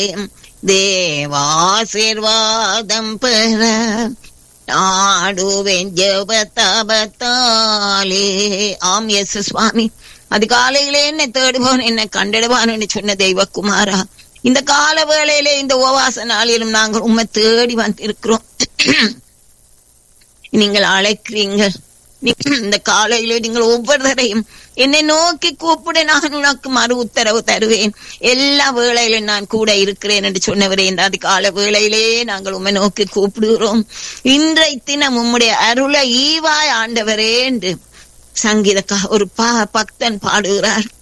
தேவாசிர்வாதம் பெற நாடுவேன் ஜபத்தபத்தாலே ஆம் எஸ் சுவாமி அதிகாலையிலே என்னை தேடுவான் என்னை கண்டிடுவான் சொன்ன தெய்வகுமாரா இந்த கால வேளையிலே இந்த உபவாச நாளிலும் நாங்கள் உண்மை தேடி வந்திருக்கிறோம் நீங்கள் அழைக்கிறீங்கள் நீ- இந்த காலையிலே நீங்கள் ஒவ்வொருத்தரையும் என்னை நோக்கி கூப்பிட நான் உனக்கு மறு உத்தரவு தருவேன் எல்லா வேளையிலும் நான் கூட இருக்கிறேன் என்று சொன்னவரே இந்த அதிகால வேளையிலே நாங்கள் உண்மை நோக்கி கூப்பிடுகிறோம் இன்றை தினம் உம்முடைய அருளை ஈவாய் ஆண்டவரே என்று சங்கீதக்கா ஒரு பா பக்தன் பாடுகிறார்